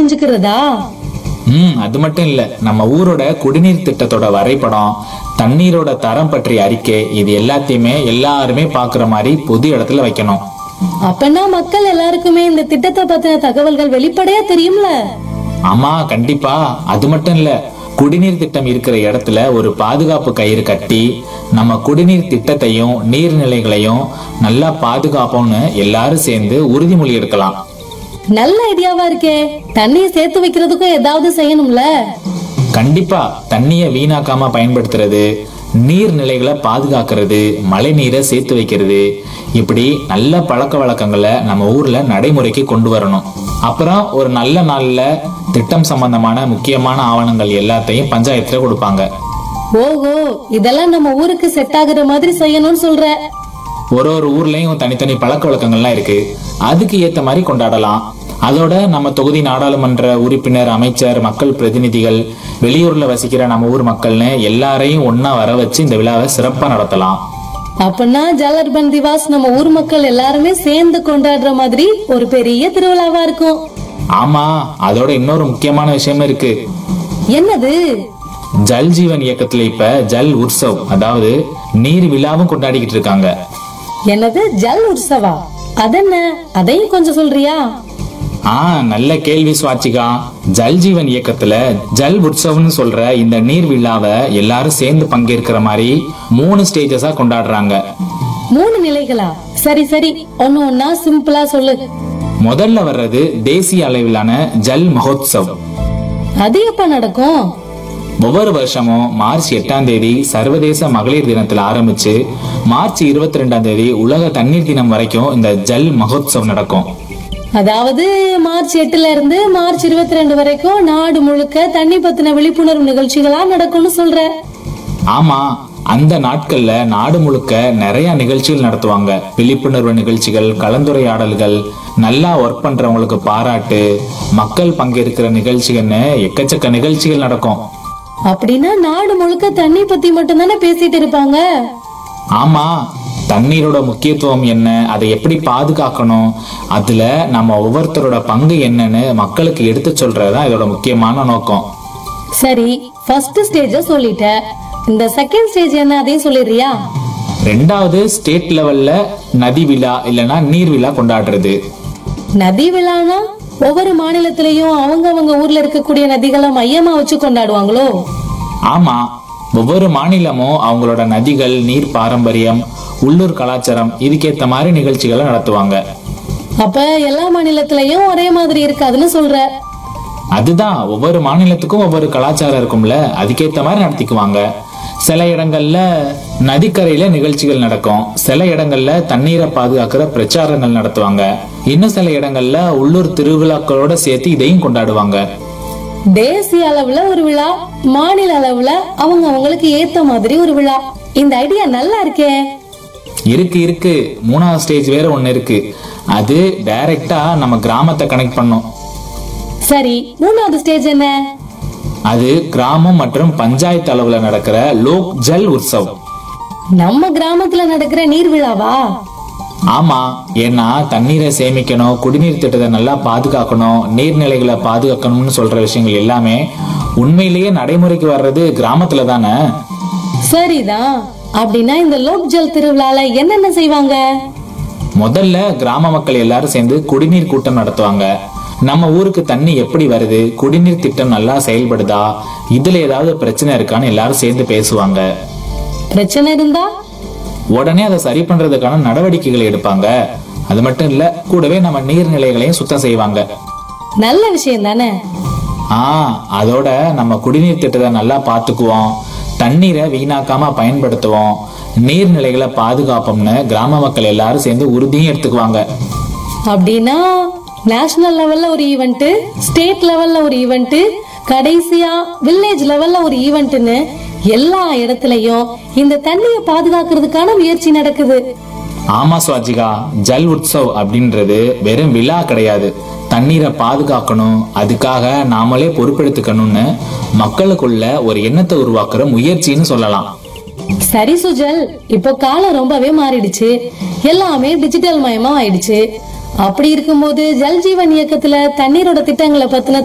தெரிஞ்சுக்கிறதா ம் அது மட்டும் இல்ல நம்ம ஊரோட குடிநீர் திட்டத்தோட வரைபடம் தண்ணீரோட தரம் பற்றிய அறிக்கை இது எல்லாத்தையுமே எல்லாருமே பாக்குற மாதிரி பொது இடத்துல வைக்கணும் அப்பனா மக்கள் எல்லாருக்குமே இந்த திட்டத்தை பத்தின தகவல்கள் வெளிப்படையா தெரியும்ல ஆமா கண்டிப்பா அது மட்டும் இல்ல குடிநீர் திட்டம் இருக்கிற இடத்துல ஒரு பாதுகாப்பு கயிறு கட்டி நம்ம குடிநீர் திட்டத்தையும் நீர்நிலைகளையும் நல்லா பாதுகாப்போம்னு எல்லாரும் சேர்ந்து உறுதிமொழி எடுக்கலாம் நல்ல ஐடியாவா இருக்கே தண்ணியை சேர்த்து வைக்கிறதுக்கும் ஏதாவது செய்யணும்ல கண்டிப்பா தண்ணிய வீணாக்காம பயன்படுத்துறது நீர்நிலைகளை பாதுகாக்கிறது மழை நீரை சேர்த்து வைக்கிறது இப்படி நல்ல பழக்க வழக்கங்களை நம்ம ஊர்ல நடைமுறைக்கு கொண்டு வரணும் அப்புறம் ஒரு நல்ல நாள்ல திட்டம் சம்பந்தமான முக்கியமான ஆவணங்கள் எல்லாத்தையும் பஞ்சாயத்துல கொடுப்பாங்க ஓஹோ இதெல்லாம் நம்ம ஊருக்கு செட் ஆகுற மாதிரி செய்யணும்னு சொல்ற ஒரு ஒரு ஊர்லயும் தனித்தனி பழக்க வழக்கங்கள்லாம் இருக்கு அதுக்கு ஏத்த மாதிரி கொண்டாடலாம் அதோட நம்ம தொகுதி நாடாளுமன்ற உறுப்பினர் அமைச்சர் மக்கள் பிரதிநிதிகள் வெளியூர்ல வசிக்கிற நம்ம ஊர் மக்கள்னு எல்லாரையும் ஒண்ணா வர வச்சு இந்த விழாவை சிறப்பா நடத்தலாம் அப்பனா ஜலர்பன் திவாஸ் நம்ம ஊர் மக்கள் எல்லாருமே சேர்ந்து கொண்டாடுற மாதிரி ஒரு பெரிய திருவிழாவா இருக்கும் ஆமா அதோட இன்னொரு முக்கியமான விஷயம் இருக்கு என்னது ஜல் ஜீவன் இயக்கத்துல இப்ப ஜல் உற்சவ் அதாவது நீர் விழாவும் கொண்டாடிக்கிட்டு இருக்காங்க என்னது ஜல் உற்சவா அதென்ன அதையும் கொஞ்சம் சொல்றியா ஆ நல்ல கேள்வி சுவாச்சிகா ஜல் ஜீவன் இயக்கத்துல ஜல் உற்சவ்னு சொல்ற இந்த நீர் விழாவை எல்லாரும் சேர்ந்து பங்கேற்கிற மாதிரி மூணு ஸ்டேஜஸா கொண்டாடுறாங்க மூணு நிலைகளா சரி சரி ஒன்னு ஒன்னா சிம்பிளா சொல்லு முதல்ல வர்றது தேசிய அளவிலான ஜல் மகோத்சவ் அது எப்ப நடக்கும் ஒவ்வொரு வருஷமும் மார்ச் எட்டாம் தேதி சர்வதேச மகளிர் தினத்துல ஆரம்பிச்சு மார்ச் இருபத்தி ரெண்டாம் தேதி உலக தண்ணீர் தினம் வரைக்கும் இந்த ஜல் மகோத்சவ் நடக்கும் அதாவது மார்ச் எட்டுல இருந்து மார்ச் இருபத்தி ரெண்டு வரைக்கும் நாடு முழுக்க தண்ணி பத்தின விழிப்புணர்வு நிகழ்ச்சிகளா நடக்கும்னு சொல்ற ஆமா அந்த நாட்கள்ல நாடு முழுக்க நிறைய நிகழ்ச்சிகள் நடத்துவாங்க விழிப்புணர்வு நிகழ்ச்சிகள் கலந்துரையாடல்கள் நல்லா ஒர்க் பண்றவங்களுக்கு பாராட்டு மக்கள் பங்கேற்கிற நிகழ்ச்சிகள்னு எக்கச்சக்க நிகழ்ச்சிகள் நடக்கும் அப்படின்னா நாடு முழுக்க தண்ணி பத்தி மட்டும் தானே பேசிட்டு இருப்பாங்க ஆமா தண்ணீரோட முக்கியத்துவம் என்ன அதை எப்படி பாதுகாக்கணும் அதுல நம்ம ஒவ்வொருத்தரோட பங்கு என்னன்னு மக்களுக்கு எடுத்து சொல்றதுதான் இதோட முக்கியமான நோக்கம் சரி ஃபர்ஸ்ட் ஸ்டேஜ சொல்லிட்ட இந்த செகண்ட் ஸ்டேஜ் என்ன அதையும் சொல்லிடுறியா ரெண்டாவது ஸ்டேட் லெவல்ல நதி விழா இல்லனா நீர் விழா கொண்டாடுறது நதி விழானா ஒவ்வொரு மாநிலத்திலயும் அவங்க அவங்க ஊர்ல இருக்கக்கூடிய நதிகளை மையமா வச்சு கொண்டாடுவாங்களோ ஆமா ஒவ்வொரு மாநிலமும் அவங்களோட நதிகள் நீர் பாரம்பரியம் உள்ளூர் கலாச்சாரம் இதுக்கேத்த மாதிரி நிகழ்ச்சிகளை நடத்துவாங்க அப்ப எல்லா மாநிலத்திலயும் ஒரே மாதிரி இருக்காதுன்னு சொல்ற அதுதான் ஒவ்வொரு மாநிலத்துக்கும் ஒவ்வொரு கலாச்சாரம் இருக்கும்ல அதுக்கேத்த மாதிரி நடத்திக்குவாங்க சில இடங்கள்ல நதிக்கரையில நிகழ்ச்சிகள் நடக்கும் சில இடங்கள்ல தண்ணீரை பாதுகாக்கிற பிரச்சாரங்கள் நடத்துவாங்க இன்னும் சில இடங்கள்ல உள்ளூர் திருவிழாக்களோட சேர்த்து இதையும் கொண்டாடுவாங்க தேசிய அளவுல ஒரு விழா மாநில அளவுல அவங்க அவங்களுக்கு ஏத்த மாதிரி ஒரு விழா இந்த ஐடியா நல்லா இருக்கே இருக்கு இருக்கு மூணாவது ஸ்டேஜ் வேற ஒண்ணு இருக்கு அது டைரக்டா நம்ம கிராமத்தை கனெக்ட் பண்ணும் சரி மூணாவது ஸ்டேஜ் என்ன அது கிராமம் மற்றும் பஞ்சாயத்து அளவுல நடக்கிற லோக் ஜல் உற்சவ் நம்ம கிராமத்துல நடக்கிற நீர் விழாவா ஆமா ஏன்னா தண்ணீரை சேமிக்கணும் குடிநீர் திட்டத்தை நல்லா பாதுகாக்கணும் நீர்நிலைகளை பாதுகாக்கணும்னு சொல்ற விஷயங்கள் எல்லாமே உண்மையிலேயே நடைமுறைக்கு வர்றது கிராமத்துல தானே சரிதான் அப்படின்னா இந்த லோக் ஜல் திருவிழால என்னென்ன செய்வாங்க முதல்ல கிராம மக்கள் எல்லாரும் சேர்ந்து குடிநீர் கூட்டம் நடத்துவாங்க நம்ம ஊருக்கு தண்ணி எப்படி வருது குடிநீர் திட்டம் நல்லா செயல்படுதா இதுல ஏதாவது பிரச்சனை இருக்கான்னு எல்லாரும் சேர்ந்து பேசுவாங்க பிரச்சனை இருந்தா உடனே அதை சரி பண்றதுக்கான நடவடிக்கைகளை எடுப்பாங்க அது மட்டும் இல்ல கூடவே நம்ம நீர்நிலைகளையும் சுத்தம் செய்வாங்க நல்ல விஷயம் தானே ஆ அதோட நம்ம குடிநீர் திட்டத்தை நல்லா பார்த்துக்குவோம் தண்ணீரை வீணாக்காம பயன்படுத்துவோம் நீர்நிலைகளை பாதுகாப்போம்னு கிராம மக்கள் எல்லாரும் சேர்ந்து உறுதியும் எடுத்துக்குவாங்க அப்படின்னா நேஷனல் லெவல்ல ஒரு ஈவெண்ட் ஸ்டேட் லெவல்ல ஒரு ஈவெண்ட் கடைசியா வில்லேஜ் லெவல்ல ஒரு ஈவெண்ட்னு எல்லா இடத்துலயும் இந்த தண்ணியை பாதுகாக்கிறதுக்கான முயற்சி நடக்குது ஆமா சுவாஜிகா ஜல் உற்சவ் அப்படின்றது வெறும் விழா கிடையாது தண்ணீரை பாதுகாக்கணும் அதுக்காக நாமளே பொறுப்பெடுத்துக்கணும்னு மக்களுக்குள்ள ஒரு எண்ணத்தை உருவாக்குற முயற்சின்னு சொல்லலாம் சரி சுஜல் இப்போ காலம் ரொம்பவே மாறிடுச்சு எல்லாமே டிஜிட்டல் மயமா ஆயிடுச்சு அப்படி இருக்கும்போது ஜல் ஜீவன் இயக்கத்துல தண்ணீரோட திட்டங்களை பத்தின